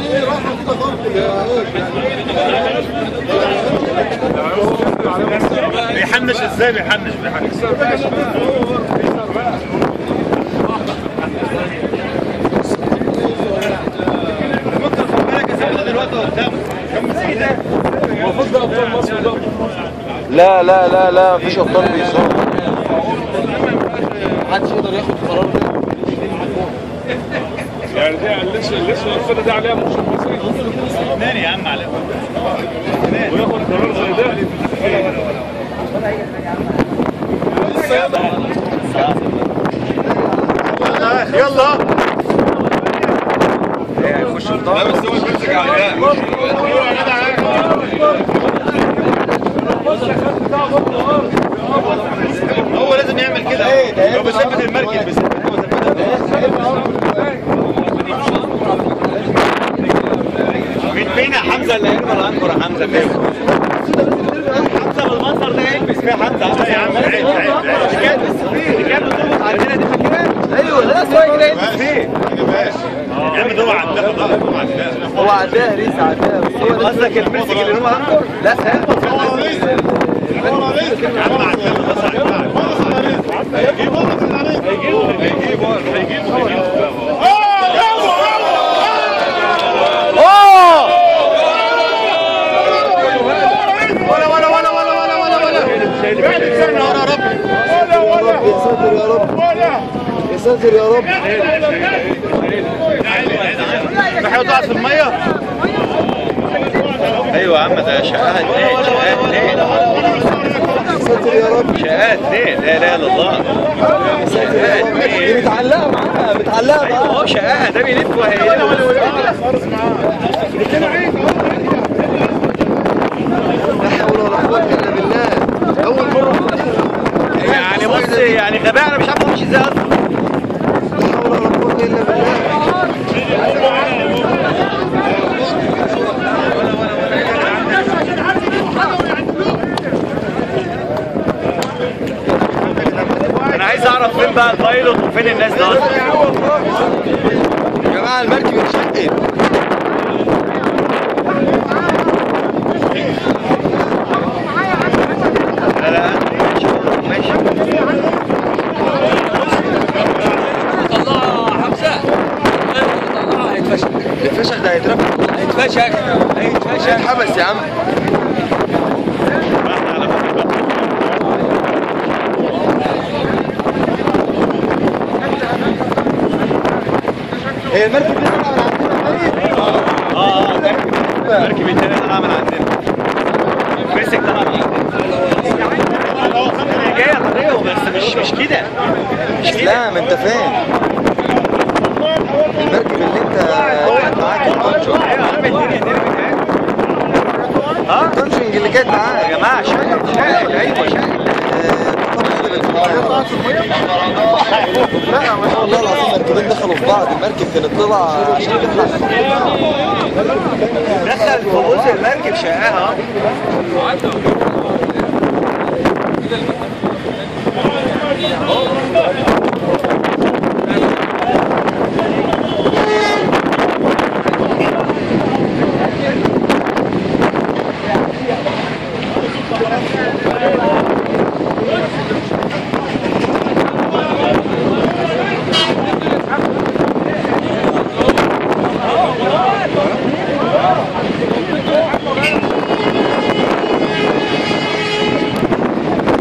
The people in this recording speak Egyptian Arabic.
بيحنش ازاي بيحنش بيحنش ممكن خد بالك يا سيدي دلوقتي قدام كم زي ده المفروض ده ابطال مصر ده لا لا لا لا مفيش ابطال بيصاب محدش يقدر ياخد قرار ده يعني ده لسه لسه الفرقه دي عليها مش مصري اثنين يا عم عليهم وياخد قرار زي ده يلا هيخش بطاقه بس هو بيمسك على هو لازم يعمل كده هو بيثبت المركب مين فينا حمزه اللي هيرمي الانكر يا حمزه فين حمزه بالمنظر ده يلبس فيها حمزه يا عم عيب عيب عيب كانت لسه فيه اللي كانت بتربط عندنا دي فاكرها ايوه لا سواء كده يلبس فيه يا عم ده هو عندها هو عندها هو عداها ريس عداها بس هو ده قصدك المسك اللي هو عنده لا يا عم عندها ولا ولا ولا ولا ولا ولا ولا بعد سنة ورا ربي يا ساتر يا رب يا ساتر يا رب راح يقع في المية ايوه يا عم ده شقاها اثنين شقاها اثنين يا ساتر يا رب شقاها اثنين لا اله الا الله شقاها دي اثنين متعلقه معاها متعلقه ايوه معاها هو شقاها ده بيلف وهي لا حول ولا قوه الا بالله اول مره يعني بص يعني غباء انا مش عارف امشي ازاي اصلا لا حول ولا قوه الا بالله انا عايز اعرف فين بقى البايلوت وفين الناس ده اصلا يا جماعه المركب اتشقت لا لا ماشي طلعها حمزه طلعها هيتفشل الفشل ده هيترفع هيتفشل هيتفشل هيتحبس يا عم هي المركب دي طالعه من عندنا طيب اه اه مركب مركب التاني طلع من عندنا مسك طلع من عندنا هو خد جايه طريقه بس مش مش كده مش كده لا ما انت فاهم المركب اللي انت كانت معاك الكونشنج ايوه يا عم الدنيا ترمي فاهم ها الكونشنج اللي كانت معاك يا جماعه شاهد شاهد ايوه شاهد لا ما شاء الله العظيم المركبين دخلوا في بعض المركب كانت طالعه عشان تطلع دخل في بوز المركب شقاها